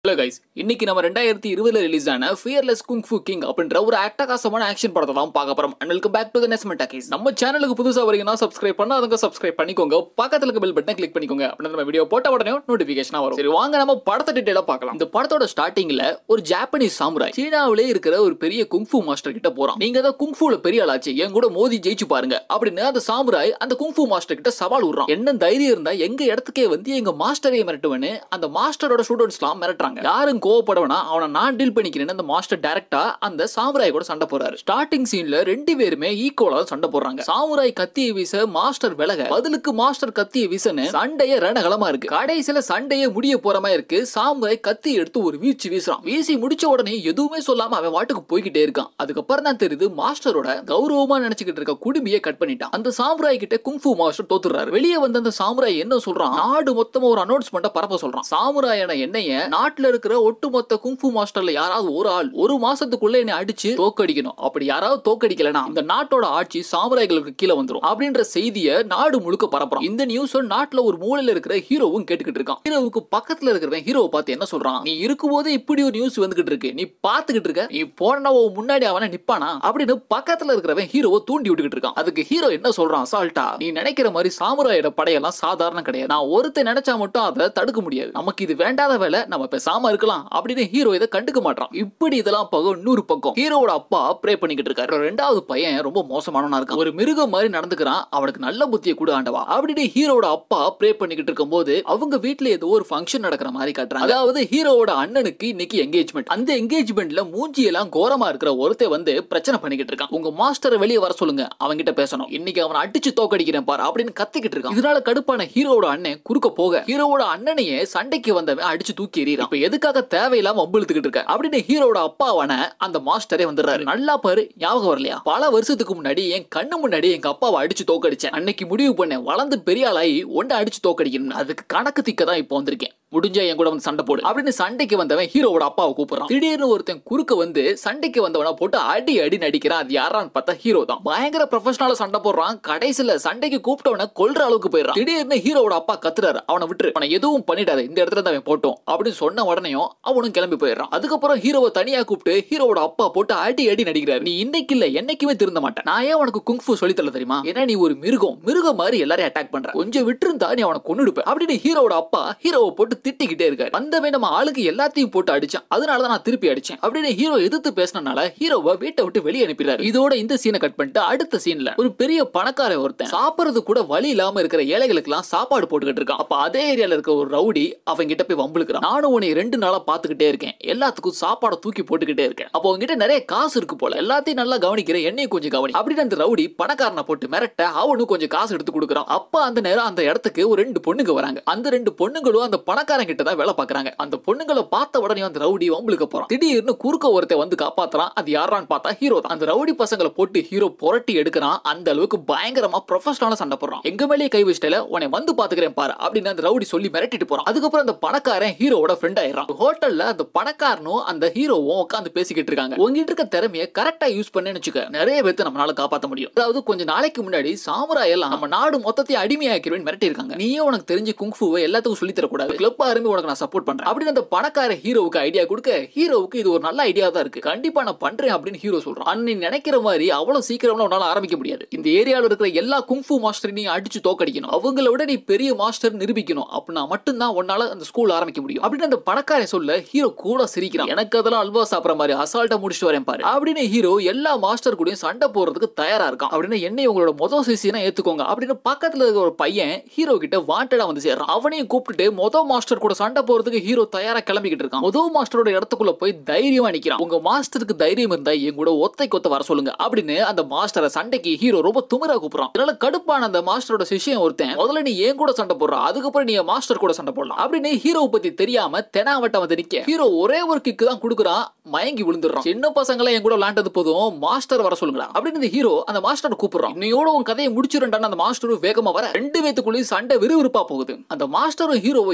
hello guys இன்னைக்கு நம்ம ரெண்டாயிரத்தி இருபதுல ரிலீஸ் ஆன ஃபியர்லெஸ் குங் ஃபு கிங் அப்படின்ற ஒரு அட்டகாசமான ஆக்ஷன் படத்தை தான் பார்க்க போறோம் and welcome back to the நெஸ்மெண்ட் டாக்கீஸ் நம்ம சேனலுக்கு புதுசா வரீங்கன்னா சப்ஸ்கிரைப் பண்ணாதவங்க சப்ஸ்கிரைப் பண்ணிக்கோங்க பக்கத்துல இருக்க பெல் பட்டனை கிளிக் பண்ணிக்கோங்க அப்படின்னா நம்ம வீடியோ போட்ட உடனே நோட்டிபிகேஷன் வரும் சரி வாங்க நம்ம படத்தை டீடைலா பார்க்கலாம் இந்த படத்தோட ஸ்டார்டிங்ல ஒரு ஜாப்பனீஸ் சாமுராய் சீனாவிலே இருக்கிற ஒரு பெரிய குங்ஃபு மாஸ்டர் கிட்ட போறான் நீங்க தான் குங்ஃபுல பெரிய ஆளாச்சு என் கூட மோதி ஜெயிச்சு பாருங்க அப்படின்னு அந்த சாமுராய் அந்த குங்ஃபு மாஸ்டர் கிட்ட சவால் விடுறான் என்ன தைரியம் இருந்தா எங்க இடத்துக்கே வந்து எங்க மாஸ்டரை மிரட்டுவனு அந்த மாஸ்டரோட ஸ்டூடெண்ட்ஸ்லாம் மிரட்டுறாங்க யாரும் கோவப்படவனா அவனை நான் டீல் பண்ணிக்கிறேன்னு அந்த மாஸ்டர் டைரக்டா அந்த சாமுராய் கூட சண்டை போறாரு ஸ்டார்டிங் சீன்ல ரெண்டு பேருமே ஈக்குவலா சண்டை போடுறாங்க சாமுராய் கத்திய வீச மாஸ்டர் விலக பதிலுக்கு மாஸ்டர் கத்திய வீசன்னு சண்டைய ரணகலமா இருக்கு கடைசியில சண்டைய முடிய போற மாதிரி இருக்கு சாமுராய் கத்தி எடுத்து ஒரு வீச்சு வீசுறான் வீசி முடிச்ச உடனே எதுவுமே சொல்லாம அவன் வாட்டுக்கு போய்கிட்டே இருக்கான் அதுக்கப்புறம் தான் தெரியுது மாஸ்டரோட கௌரவமா நினைச்சுக்கிட்டு இருக்க குடும்பியை கட் பண்ணிட்டான் அந்த சாமுராய் கிட்ட குங்ஃபு மாஸ்டர் தோத்துறாரு வெளியே வந்த அந்த சாமுராய் என்ன சொல்றான் நாடு மொத்தமா ஒரு அனௌன்ஸ்மெண்ட்டை பரப்ப சொல்றான் சாமுராயன என்னைய நாட்டுல இருக்கிற ஒட்டுமொத்த குங்ஃபு மாஸ்டர்ல யாராவது ஒரு ஆள் ஒரு மாசத்துக்குள்ள என்னை அடிச்சு தோக்கடிக்கணும் அப்படி யாராவது தோக்கடிக்கலனா இந்த நாட்டோட ஆட்சி சாமுராய்களுக்கு கீழே வந்துரும் அப்படின்ற செய்தியை நாடு முழுக்க பரப்புறான் இந்த நியூஸ் நாட்டுல ஒரு மூலையில இருக்கிற ஹீரோவும் கேட்டுக்கிட்டு இருக்கான் ஹீரோவுக்கு பக்கத்துல இருக்கிறவன் ஹீரோவை பார்த்து என்ன சொல்றான் நீ இருக்கும்போது இப்படி ஒரு நியூஸ் வந்துகிட்டு இருக்கு நீ பாத்துக்கிட்டு இருக்க நீ போனா உன் முன்னாடி அவனை நிப்பானா அப்படின்னு பக்கத்துல இருக்கிறவன் ஹீரோவை தூண்டி விட்டுக்கிட்டு இருக்கான் அதுக்கு ஹீரோ என்ன சொல்றான் அசால்ட்டா நீ நினைக்கிற மாதிரி சாமுராயோட படையெல்லாம் சாதாரண கிடையாது நான் ஒருத்தன் நினைச்சா மட்டும் அதை தடுக்க முடியாது நமக்கு இது வேண்டாத வேலை நம்ம பேசாம இருக்கலாம் அப்படின்னு ஹீரோ இதை கண்டுக்க மாட்டான் இப்படி இதெல்லாம் பக்கம் இன்னொரு பக்கம் ஹீரோவோட அப்பா ப்ரே பண்ணிக்கிட்டு இருக்காரு ரெண்டாவது பையன் ரொம்ப மோசமானவனா இருக்கான் ஒரு மிருகம் மாதிரி நடந்துக்கிறான் அவனுக்கு நல்ல புத்தியை கூட ஆண்டவா அப்படின்னு ஹீரோட அப்பா ப்ரே பண்ணிக்கிட்டு இருக்கும்போது அவங்க வீட்ல ஏதோ ஒரு ஃபங்க்ஷன் நடக்கிற மாதிரி காட்டுறாங்க அதாவது ஹீரோவோட அண்ணனுக்கு இன்னைக்கு என்கேஜ்மெண்ட் அந்த என்கேஜ்மெண்ட்ல மூஞ்சி எல்லாம் கோரமா இருக்கிற ஒருத்தன் வந்து பிரச்சனை பண்ணிக்கிட்டு இருக்கான் உங்க மாஸ்டரை வெளியே வர சொல்லுங்க அவன்கிட்ட பேசணும் இன்னைக்கு அவனை அடிச்சு தோக்கடிக்கிறேன் பாரு அப்படின்னு கத்திக்கிட்டு இருக்கான் இதனால கடுப்பான ஹீரோவோட அண்ணன் குறுக்க போக ஹீரோவோட அண்ணனையே சண்டைக்கு வந்தவன் அடிச்சு தூக்கி எறியறான் இப்ப எதுக்காக தேவையில்லாம வம்பிழுத்துக்கிட்டு இருக்க அப்படின்னு ஹீரோட அப்பாவான அந்த மாஸ்டரே வந்துடுறாரு நல்லா பாரு ஞாபகம் வரலையா பல வருஷத்துக்கு முன்னாடி என் கண்ணு முன்னாடி எங்க அப்பாவை அடிச்சு தோக்கடிச்சேன் அன்னைக்கு முடிவு பண்ணேன் வளர்ந்து பெரிய ஆளாகி ஒன்றை அடிச்சு தோக்கடிக்கணும் அதுக்கு கணக்கு திக்க தான் இப்போ வந்திருக்கேன் முடிஞ்சா என் கூட வந்து சண்டை போடு அப்படின்னு சண்டைக்கு வந்தவன் ஹீரோவோட அப்பாவை கூப்பிடுறான் திடீர்னு ஒருத்தன் குறுக்க வந்து சண்டைக்கு வந்தவன போட்டு அடி அடி நடிக்கிறான் அது யாரான்னு பார்த்தா ஹீரோ தான் பயங்கர ப்ரொஃபஷனலா சண்டை போடுறான் கடைசியில சண்டைக்கு கூப்பிட்டவன கொல்ற அளவுக்கு போயிடுறான் திடீர்னு ஹீரோவோட அப்பா கத்துறாரு அவனை விட்டுரு அவனை எதுவும் பண்ணிடாது இந்த இடத்துல தான் அவன் போட்டோம் அப்படின்னு சொன்ன உடனேயும் அவனும் கிளம்பி போயிடுறான் அதுக்கப்புறம் ஹீரோவை தனியா கூப்பிட்டு ஹீரோவோட அப்பா போட்டு அடி அடி நடிக்கிறாரு நீ இன்னைக்கு இல்ல என்னைக்குமே திருந்த மாட்டேன் நான் ஏன் உனக்கு குங்ஃபு சொல்லி தரல தெரியுமா ஏன்னா நீ ஒரு மிருகம் மிருகம் மாதிரி எல்லாரையும் அட்டாக் பண்ற கொஞ்சம் விட்டுருந்தா நீ அவனை கொன்னுடுப்ப அப்படின்னு ஹீரோவோட அப்பா ஹீரோவை போட்டு திட்டிக்கிட்டே இருக்காரு வந்தவன் நம்ம ஆளுக்கு எல்லாத்தையும் போட்டு அடிச்சான் அதனால தான் நான் திருப்பி அடிச்சேன் அப்படின்னு ஹீரோ எதிர்த்து பேசினனால ஹீரோவை வீட்டை விட்டு வெளியே அனுப்பிடுறாரு இதோட இந்த சீனை கட் பண்ணிட்டு அடுத்த சீன்ல ஒரு பெரிய பணக்கார ஒருத்தன் சாப்பிடுறது கூட வழி இல்லாம இருக்கிற ஏழைகளுக்கு எல்லாம் சாப்பாடு போட்டுக்கிட்டு இருக்கான் அப்ப அதே ஏரியால இருக்க ஒரு ரவுடி அவங்க கிட்ட போய் வம்பிழுக்கிறான் நானும் உன்னை ரெண்டு நாளா பாத்துக்கிட்டே இருக்கேன் எல்லாத்துக்கும் சாப்பாடை தூக்கி போட்டுக்கிட்டே இருக்கேன் அப்போ உங்ககிட்ட நிறைய காசு இருக்கு போல எல்லாத்தையும் நல்லா கவனிக்கிற என்னையும் கொஞ்சம் கவனி அப்படின்னு அந்த ரவுடி பணக்காரனை போட்டு மிரட்ட அவனும் கொஞ்சம் காசு எடுத்து கொடுக்குறான் அப்ப அந்த நேரம் அந்த இடத்துக்கு ஒரு ரெண்டு பொண்ணுங்க வராங்க அந்த ரெண்டு பொண்ணுங்களும் அந்த பணக்காரன் கிட்ட தான் வேலை பாக்குறாங்க அந்த பொண்ணுங்களை பார்த்த உடனே அந்த ரவுடி வம்புலுக்க போறான் திடீர்னு குறுக்க ஒருத்தன் வந்து காப்பாத்துறான் அது யாரான்னு பார்த்தா ஹீரோ தான் அந்த ரவுடி பசங்களை போட்டு ஹீரோ புரட்டி எடுக்கிறான் அந்த அளவுக்கு பயங்கரமா ப்ரொஃபஷனலா சண்டை போடுறான் எங்க மேலேயே கை வச்சிட்டல உன்னை வந்து பாத்துக்கிறேன் பாரு அப்படின்னு அந்த ரவுடி சொல்லி மிரட்டிட்டு போறான் அதுக்கப்புறம் அந்த பணக்காரன் ஹீரோவோட ஃப்ரெண்ட் ஆயிடுறான் ஹோட்டல்ல அந்த பணக்காரனும் அந்த ஹீரோவும் உட்காந்து பேசிக்கிட்டு இருக்காங்க உங்ககிட்ட இருக்க திறமைய கரெக்டா யூஸ் பண்ணேன்னு வச்சுக்க நிறைய பேர்த்த நம்மளால காப்பாத்த முடியும் அதாவது கொஞ்ச நாளைக்கு முன்னாடி சாமுராய் எல்லாம் நம்ம நாடு மொத்தத்தையும் அடிமையாக்கிறேன் மிரட்டி இருக்காங்க நீயே உனக்கு தெரிஞ்ச குங்ஃபுவை எல்லாத்துக்கும் சொல்லி தரக்கூடாது கிளப் ஆரம்பி உனக்கு நான் சப்போர்ட் பண்றேன் அப்படின்னு அந்த பணக்கார ஹீரோவுக்கு ஐடியா கொடுக்க ஹீரோவுக்கு இது ஒரு நல்ல ஐடியா தான் இருக்கு கண்டிப்பா நான் பண்றேன் அப்படின்னு ஹீரோ சொல்றான் அண்ணி நினைக்கிற மாதிரி அவ்வளவு சீக்கிரமா உன்னால ஆரம்பிக்க முடியாது இந்த ஏரியால இருக்கிற எல்லா குங்ஃபு மாஸ்டரையும் நீ அடிச்சு தோக்கடிக்கணும் அவங்கள விட நீ பெரிய மாஸ்டர் நிரூபிக்கணும் அப்படின்னா மட்டும்தான் உன்னால அந்த ஸ்கூல் ஆரம்பிக்க முடியும் அப்படின்னு அந்த பணக்காரன் சொல்ல ஹீரோ கூட சிரிக்கிறான் எனக்கு அதெல்லாம் அல்வா சாப்பிடுற மாதிரி அசால்ட்டா முடிச்சுட்டு வரேன் பாரு அப்படின்னு ஹீரோ எல்லா மாஸ்டர் கூடயும் சண்டை போறதுக்கு தயாரா இருக்கான் அப்படின்னு என்னை உங்களோட முதல் சிசினா ஏத்துக்கோங்க அப்படின்னு பக்கத்துல இருக்கிற ஒரு பையன் ஹீரோ கிட்ட வாண்டடா வந்து சேர்றான் அவனையும் கூப்பிட்டுட்டு மொதல் மாஸ்டர் கூட சண்டை போறதுக்கு ஹீரோ தயாரா கிளம்பிக்கிட்டு இருக்கான் முதல் மாஸ்டரோட இடத்துக்குள்ள போய் தைரியமா நிக்கிறான் உங்க மாஸ்டருக்கு தைரியம் இருந்தா என் கூட ஒத்தை கொத்த வர சொல்லுங்க அப்படின்னு அந்த மாஸ்டரை சண்டைக்கு ஹீரோ ரொம்ப துமிரா கூப்பிடுறான் இதனால கடுப்பான அந்த மாஸ்டரோட சிஷ்யம் ஒருத்தன் முதல்ல நீ ஏன் கூட சண்டை போடுற அதுக்கப்புறம் நீ என் மாஸ்டர் கூட சண்டை போடலாம் அப்படின்னு ஹீரோவை பத்தி தெரியாம தெனாவட்டம் வந்து நிக்க ஹீரோ ஒரே ஒரு கிக்கு தான் கொடுக்குறான் மயங்கி விழுந்துடுறான் சின்ன பசங்களை என் கூட விளாண்டது போதும் மாஸ்டர் வர சொல்லுங்களா அப்படின்னு இந்த ஹீரோ அந்த மாஸ்டர் கூப்பிடுறான் இன்னையோட உன் கதையை முடிச்சிருண்டான்னு அந்த மாஸ்டரும் வேகமா வர ரெண்டு பேத்துக்குள்ளேயும் சண்டை விறுவிறுப்பா போகுது அந்த மாஸ்டரும் ஹீரோவை எவ்வளவோ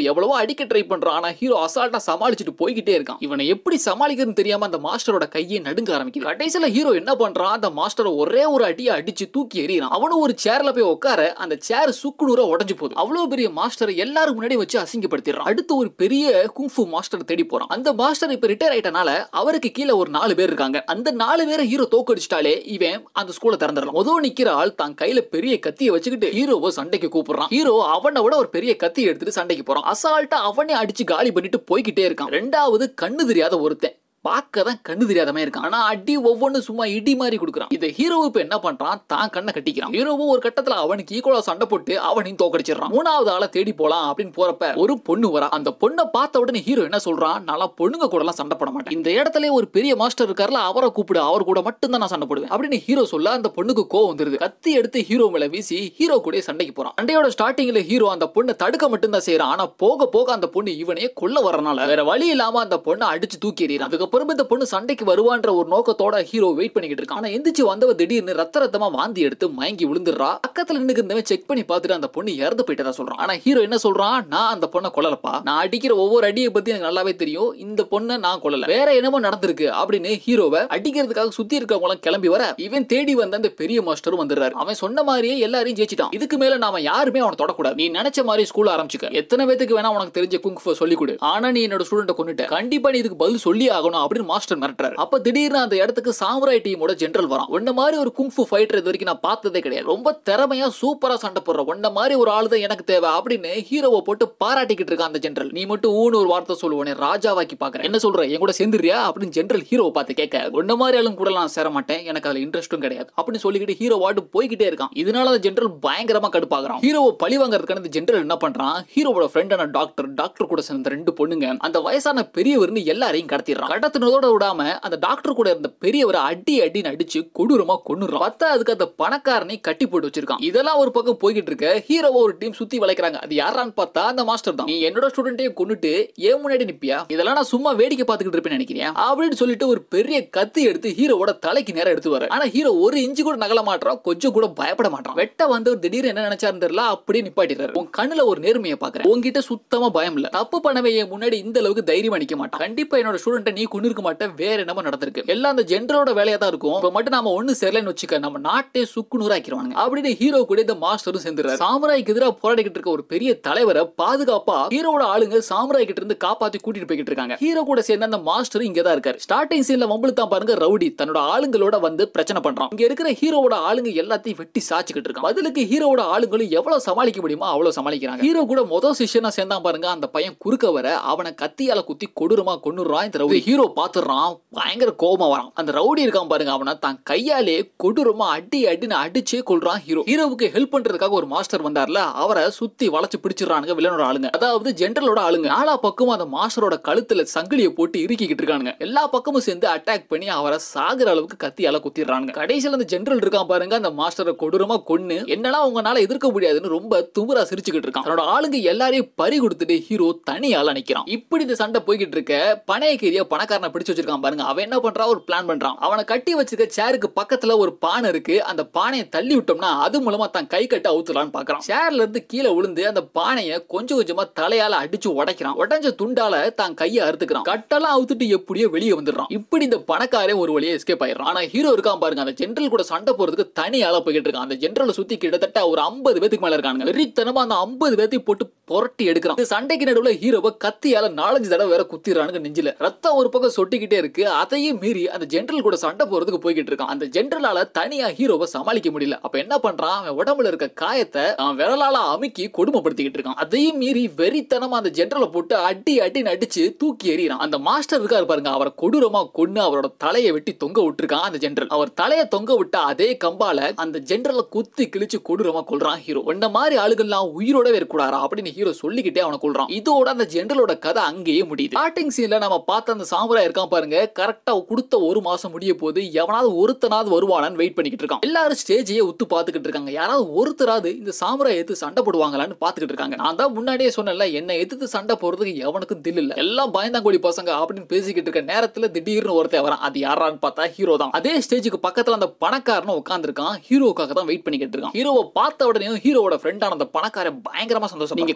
அடிக்க ட்ரை பண்றான் ஆனா ஹீரோ அசால்ட்டா சமாளிச்சுட்டு போய்கிட்டே இருக்கான் இவனை எப்படி சமாளிக்கிறதுன்னு தெரியாம அந்த மாஸ்டரோட கையை நடுங்க ஆரம்பிக்குது கடைசியில ஹீரோ என்ன பண்றான் அந்த மாஸ்டரை ஒரே ஒரு அடியை அடிச்சு தூக்கி எறியறான் அவனும் ஒரு சேர்ல போய் உட்கார அந்த சேர் சுக்குநூறா உடஞ்சு போகுது அவ்வளவு பெரிய மாஸ்டரை எல்லாரும் முன்னாடி வச்சு அசிங்கப்படுத்திடுறான் அடுத்து ஒரு பெரிய குங்ஃபு மாஸ்டர் தேடி போறான் அந்த மாஸ்டர் இப்ப ரிட்டையர் ஆயிட்டனால அவருக்கு கீழே ஒரு நாலு பேர் இருக்காங்க அந்த நாலு பேரை ஹீரோ தோக்கடிச்சிட்டாலே இவன் அந்த ஸ்கூலை திறந்துடலாம் முதல் நிக்கிற ஆள் தான் கையில பெரிய கத்தியை வச்சுக்கிட்டு ஹீரோவை சண்டைக்கு கூப்பிடுறான் ஹீரோ அவனை விட ஒரு பெரிய கத்தி எடுத்துட்டு சண்டைக்கு போறான் அசால்ட்டா அவனே அடிச்சு காலி பண்ணிட்டு போய்கிட்டே இருக்கான் ரெண்டாவது கண்ணு தெரியாத ஒருத்தன் பார்க்க தான் கண்ணு தெரியாதமே இருக்கான் ஆனா அடி ஒவ்வொன்னு சும்மா இடி மாதிரி கொடுக்குறான் இந்த ஹீரோ இப்ப என்ன பண்றான் தான் கண்ணை கட்டிக்கிறான் ஹீரோவும் ஒரு கட்டத்துல அவனுக்கு ஈக்குவலா சண்டை போட்டு அவனையும் தோக்கடிச்சிடறான் மூணாவது ஆளை தேடி போலாம் அப்படின்னு போறப்ப ஒரு பொண்ணு வரா அந்த பொண்ணை பார்த்த உடனே ஹீரோ என்ன சொல்றான் நல்லா பொண்ணுங்க கூட எல்லாம் சண்டை போட மாட்டேன் இந்த இடத்துல ஒரு பெரிய மாஸ்டர் இருக்காருல அவரை கூப்பிடு அவர் கூட மட்டும் தான் நான் சண்டை போடுவேன் அப்படின்னு ஹீரோ சொல்ல அந்த பொண்ணுக்கு கோவம் வந்துருது கத்தி எடுத்து ஹீரோ மேல வீசி ஹீரோ கூட சண்டைக்கு போறான் சண்டையோட ஸ்டார்டிங்ல ஹீரோ அந்த பொண்ணை தடுக்க மட்டும் தான் செய்யறான் ஆனா போக போக அந்த பொண்ணு இவனையே கொல்ல வரனால வேற வழி இல்லாம அந்த பொண்ணை அடிச்சு தூக்கி எறியறான் அதுக்கப்புறம் இந்த பொண்ணு சண்டைக்கு வருவான்ற ஒரு நோக்கத்தோட ஹீரோ வெயிட் பண்ணிக்கிட்டு இருக்கான் ஆனா எந்திரிச்சு வந்தவ திடீர்னு ரத்த ரத்தமா வாந்தி எடுத்து மயங்கி விழுந்துடுறா பக்கத்துல நின்று இருந்தவன் செக் பண்ணி பார்த்துட்டு அந்த பொண்ணு இறந்து போயிட்டதா சொல்றான் ஆனா ஹீரோ என்ன சொல்றான் நான் அந்த பொண்ணை கொல்லலப்பா நான் அடிக்கிற ஒவ்வொரு அடியை பத்தி எனக்கு நல்லாவே தெரியும் இந்த பொண்ணை நான் கொல்லல வேற என்னமோ நடந்திருக்கு அப்படின்னு ஹீரோவை அடிக்கிறதுக்காக சுத்தி இருக்கவங்க எல்லாம் கிளம்பி வர இவன் தேடி வந்த அந்த பெரிய மாஸ்டரும் வந்துடுறாரு அவன் சொன்ன மாதிரியே எல்லாரையும் ஜெயிச்சிட்டான் இதுக்கு மேல நாம யாருமே அவனை தொடக்கூடாது நீ நினைச்ச மாதிரி ஸ்கூல் ஆரம்பிச்சுக்க எத்தனை பேத்துக்கு வேணா உனக்கு தெரிஞ்ச குங்ஃபு சொல்லி கொடு ஆனா நீ என்னோட ஸ்டூடெண்ட்டை கொண்டுட்ட கண்டிப்பா நீ இதுக்கு பதில் சொல்லி ஆகணும் அப்படின்னு மாஸ்டர் மிரட்டுறாரு அப்ப திடீர்னு அந்த இடத்துக்கு சாமுராய் டீமோட ஜெனரல் வரான் உன்ன மாதிரி ஒரு குங்ஃபு ஃபைட்டர் இது வரைக்கும் நான் பார்த்ததே கிடையாது ரொம்ப திறமையா சூப்பரா சண்டை போடுற உன்ன மாதிரி ஒரு ஆளு தான் எனக்கு தேவை அப்படின்னு ஹீரோவை போட்டு பாராட்டிக்கிட்டு இருக்கான் அந்த ஜெனரல் நீ மட்டும் ஊன்னு ஒரு வார்த்தை சொல்லுவேன் ராஜாவாக்கி பாக்குறேன் என்ன சொல்ற என் கூட சேர்ந்துறியா அப்படின்னு ஜெனரல் ஹீரோவை பார்த்து கேட்க உன்ன மாதிரி ஆளுங்க கூட நான் சேர மாட்டேன் எனக்கு அதுல இன்ட்ரெஸ்ட்டும் கிடையாது அப்படின்னு சொல்லிக்கிட்டு ஹீரோ வாட்டு போய்கிட்டே இருக்கான் இதனால அந்த ஜெனரல் பயங்கரமா கடுப்பாகிறான் ஹீரோவை பழி வாங்குறதுக்கான இந்த ஜெனரல் என்ன பண்றான் ஹீரோவோட ஃப்ரெண்டான டாக்டர் டாக்டர் கூட சேர்ந்த ரெண்டு பொண்ணுங்க அந்த வயசான பெரியவர்னு எல்லாரையும் கடத்திடுறான் கடத்தினதோட விடாம அந்த டாக்டர் கூட இருந்த பெரியவரை அடி அடின்னு அடிச்சு கொடூரமா கொண்டுறான் பார்த்தா அதுக்கு அந்த பணக்காரனை கட்டி போட்டு வச்சிருக்கான் இதெல்லாம் ஒரு பக்கம் போய்கிட்டு இருக்க ஹீரோவை ஒரு டீம் சுத்தி வளைக்கிறாங்க அது யாரான்னு பார்த்தா அந்த மாஸ்டர் தான் நீ என்னோட ஸ்டூடெண்ட்டையே கொண்டுட்டு ஏன் முன்னாடி நிப்பியா இதெல்லாம் நான் சும்மா வேடிக்கை பார்த்துக்கிட்டு இருப்பேன் நினைக்கிறேன் அப்படின்னு சொல்லிட்டு ஒரு பெரிய கத்தி எடுத்து ஹீரோவோட தலைக்கு நேரம் எடுத்து வர ஆனா ஹீரோ ஒரு இன்ச்சு கூட நகல மாட்டான் கொஞ்சம் கூட பயப்பட மாட்டான் வெட்ட வந்து ஒரு திடீர்னு என்ன நினைச்சாரு தெரியல அப்படியே நிப்பாட்டிடுறாரு உன் கண்ணுல ஒரு நேர்மையை பாக்குறேன் உன்கிட்ட சுத்தமா பயம் இல்ல தப்பு பண்ணவே என் முன்னாடி இந்த அளவுக்கு தைரியம் அடிக்க மாட்டான் கண்டிப்பா என்னோட ஸ்டூடெண்ட்டை நீ கொண்டு இருக்க மாட்டேன் வேற என்னமோ நடந்திருக்கு எல்லாம் அந்த ஜென்ரலோட வேலையா தான் இருக்கும் இப்ப மட்டும் நாம ஒண்ணு சேரலன்னு வச்சுக்க நம்ம நாட்டே சுக்கு நூறாக்கிடுவாங்க அப்படின்னு ஹீரோ கூட இந்த மாஸ்டரும் சேர்ந்துறாரு சாமுராய்க்கு எதிராக போராடிக்கிட்டு இருக்க ஒரு பெரிய தலைவரை பாதுகாப்பா ஹீரோட ஆளுங்க சாமுராய் கிட்ட இருந்து காப்பாத்தி கூட்டிட்டு போய்கிட்டு இருக்காங்க ஹீரோ கூட சேர்ந்த அந்த மாஸ்டர் இங்க தான் இருக்காரு ஸ்டார்டிங் சீன்ல வம்புல தான் பாருங்க ரவுடி தன்னோட ஆளுங்களோட வந்து பிரச்சனை பண்றான் இங்க இருக்கிற ஹீரோவோட ஆளுங்க எல்லாத்தையும் வெட்டி சாச்சுக்கிட்டு இருக்கான் பதிலுக்கு ஹீரோவோட ஆளுங்களும் எவ்வளவு சமாளிக்க முடியுமோ அவ்வளவு சமாளிக்கிறாங்க ஹீரோ கூட முதல் சிஷனா சேர்ந்தான் பாருங்க அந்த பையன் குறுக்க வர அவனை கத்தியால குத்தி கொடூரமா கொண்டுறான் இந்த ரவுடி ஹீரோ பாத்துறான் பயங்கர கோபமா வரான் அந்த ரவுடி இருக்கான் பாருங்க அவனை தான் கையாலே கொடூரமா அடி அடின்னு அடிச்சே கொள்றான் ஹீரோ ஹீரோவுக்கு ஹெல்ப் பண்றதுக்காக ஒரு மாஸ்டர் வந்தார்ல அவரை சுத்தி வளைச்சு பிடிச்சிடறானுங்க வில்லனோட ஆளுங்க அதாவது ஜென்ரலோட ஆளுங்க நாலா பக்கமும் அந்த மாஸ்டரோட கழுத்துல சங்கிலியை போட்டு இறுக்கிக்கிட்டு இருக்கானுங்க எல்லா பக்கமும் சேர்ந்து அட்டாக் பண்ணி அவரை சாகுற அளவுக்கு கத்தியால குத்திடுறானுங்க கடைசியில அந்த ஜென்ரல் இருக்கான் பாருங்க அந்த மாஸ்டரை கொடூரமா கொன்னு என்னெல்லாம் உங்களால எதிர்க்க முடியாதுன்னு ரொம்ப துமுறா சிரிச்சுக்கிட்டு இருக்கான் தன்னோட ஆளுங்க எல்லாரையும் பறி கொடுத்துட்டு ஹீரோ தனியால நிக்கிறான் இப்படி இந்த சண்டை போய்கிட்டு இருக்க பனையக்கேரியா பணக்காரனை பிடிச்சு வச்சிருக்கான் பாருங்க அவன் என்ன பண்றான் ஒரு பிளான் பண்றான் அவனை கட்டி வச்சிருக்க சேருக்கு பக்கத்துல ஒரு பானை இருக்கு அந்த பானையை தள்ளி விட்டோம்னா அது மூலமா தான் கை கட்ட அவுத்துலான்னு பாக்குறான் சேர்ல இருந்து கீழே விழுந்து அந்த பானையை கொஞ்சம் கொஞ்சமா தலையால அடிச்சு உடைக்கிறான் உடைஞ்ச துண்டால தான் கையை அறுத்துக்கிறான் கட்டெல்லாம் அவுத்துட்டு எப்படியோ வெளியே வந்துடுறான் இப்படி இந்த பணக்காரன் ஒரு வழியை எஸ்கேப் ஆயிடுறான் ஆனா ஹீரோ இருக்கான் பாருங்க அந்த ஜென்ரல் கூட சண்டை போறதுக்கு தனி ஆளா போய்கிட்டு இருக்கான் அந்த ஜென்ரலை சுத்தி கிட்டத்தட்ட ஒரு ஐம்பது பேத்துக்கு மேல இருக்காங்க வெறித்தனமா அந்த ஐம்பது பேத்தையும் போட்டு புரட்டி எடுக்கிறான் இந்த சண்டைக்கு நடுவுல ஹீரோவை கத்தியால நாலஞ்சு தடவை வேற குத்திடுறானுங்க நெஞ்சில ரத்தம் ஒரு பக்கம் சொட்டிக்கிட்டே இருக்கு அதையும் மீறி அந்த ஜென்ரல் கூட சண்டை போறதுக்கு போய்கிட்டு இருக்கான் அந்த ஜென்ரலால தனியா ஹீரோவை சமாளிக்க முடியல அப்ப என்ன பண்றான் அவன் உடம்புல இருக்க காயத்தை அவன் விரலால அமுக்கி கொடுமைப்படுத்திக்கிட்டு இருக்கான் அதையும் மீறி வெறித்தனமா அந்த ஜென்ரலை போட்டு அடி அடின்னு அடிச்சு தூக்கி எறிறான் அந்த மாஸ்டர் இருக்காரு பாருங்க அவரை கொடூரமா கொன்னு அவரோட தலையை வெட்டி தொங்க விட்டுருக்கான் அந்த ஜென்ரல் அவர் தலையை தொங்க விட்ட அதே கம்பால அந்த ஜென்ரலை குத்தி கிழிச்சு கொடூரமா கொள்றான் ஹீரோ இந்த மாதிரி ஆளுகள்லாம் உயிரோடவே இருக்கக்கூடாரா அப்படின்னு ஹீரோ சொல்லிக்கிட்டே அவனை கொள்றான் இதோட அந்த ஜென்ரலோட கதை அங்கேயே முடியுது ஸ்டார்டிங் சீன்ல நம்ம பார்த்த அந்த சாமுராய் இருக்கான் பாருங்க கரெக்டா கொடுத்த ஒரு மாசம் முடிய போது எவனாவது ஒருத்தனாவது வருவானான்னு வெயிட் பண்ணிக்கிட்டு இருக்கான் எல்லாரும் ஸ்டேஜையே உத்து பார்த்துக்கிட்டு இருக்காங்க யாராவது ஒருத்தராவது இந்த சாமுராய் எடுத்து சண்டை போடுவாங்களான்னு பார்த்துக்கிட்டு இருக்காங்க நான் தான் முன்னாடியே சொன்னேன்ல என்னை எதிர்த்து சண்டை போடுறதுக்கு எவனுக்கும் தில் இல்ல எல்லாம் பயந்தாங்கோடி பசங்க அப்படின்னு பேசிக்கிட்டு இருக்க நேரத்துல திடீர்னு ஒருத்தன் வரான் அது யாரான்னு பார்த்தா ஹீரோ தான் அதே ஸ்டேஜுக்கு பக்கத்துல அந்த பணக்காரனும் உட்காந்துருக்கான் ஹீரோக்காக தான் வெயிட் பண்ணிக்கிட்டு இருக்கான் ஹீரோவை பார்த்த உடனே ஹீரோவோட ஃப்ரெண்டான அந்த பணக்காரன் பயங்கரமா சந்தோஷம் நீங்க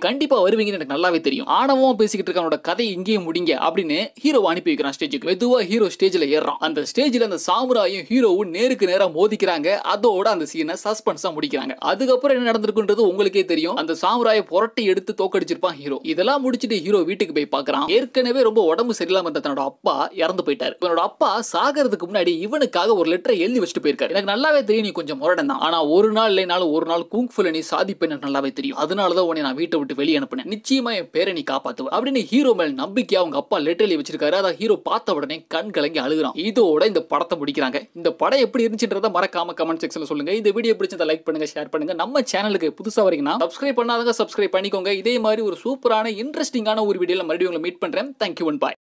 கண்டிப்பா வருவீங்கன்னு எனக்கு நல்லாவே தெரியும் ஆணவமா பேசிக்கிட்டு இருக்கானோட கதை இங்கேயே முடிங்க அப்படின்னு ஹீரோ அனுப்பி வைக்கிறான் ஸ்டேஜுக்கு மெதுவா ஹீரோ ஸ்டேஜ்ல ஏறான் அந்த ஸ்டேஜ்ல அந்த சாமுராயும் ஹீரோவும் நேருக்கு நேரா மோதிக்கிறாங்க அதோட அந்த சீனை சஸ்பென்ஸா முடிக்கிறாங்க அதுக்கப்புறம் என்ன நடந்திருக்குன்றது உங்களுக்கே தெரியும் அந்த சாமுராயை புரட்டி எடுத்து தோக்கடிச்சிருப்பான் ஹீரோ இதெல்லாம் முடிச்சிட்டு ஹீரோ வீட்டுக்கு போய் பார்க்கறான் ஏற்கனவே ரொம்ப உடம்பு சரியில்லாம இருந்த தன்னோட அப்பா இறந்து போயிட்டாரு இவனோட அப்பா சாகிறதுக்கு முன்னாடி இவனுக்காக ஒரு லெட்டரை எழுதி வச்சுட்டு போயிருக்காரு எனக்கு நல்லாவே தெரியும் நீ கொஞ்சம் முரடன் தான் ஆனா ஒரு நாள் இல்லைனாலும் ஒரு நாள் குங்ஃபுல நீ சாதிப்பேன்னு எனக்கு நல்லாவே தெரியும் அதனாலதான் உன்னை நான் வீட்டை விட்டு வெளியே அனுப்புனேன் நிச்சயமா என் பேரை நீ காப்பாத்துவ அப்படின்னு ஹீரோ மேல் நம்பிக்கையா அவங்க அப்பா லெட்டர் எழுதி வச்சிருக்காரு அதை ஹீரோ பார்த்த உடனே கண் கலங்கி அழுகுறான் இதோட இந்த படத்தை முடிக்கிறாங்க இந்த படம் எப்படி இருந்துச்சுன்றத மறக்காம கமெண்ட் செக்ஷன்ல சொல்லுங்க இந்த வீடியோ பிடிச்சதை லைக் பண்ணுங்க ஷேர் பண்ணுங்க நம்ம சேனலுக்கு புதுசா வரீங்கன்னா சப்ஸ்கிரைப் பண்ணாதவங்க சப்ஸ்கிரைப் பண்ணிக்கோங்க இதே மாதிரி ஒரு சூப்பரான இன்ட்ரெஸ்டிங்கான ஒரு வீடியோல மறுபடியும் உங்களை மீட் பண்றேன் தேங்க்யூ ஒன் பாய்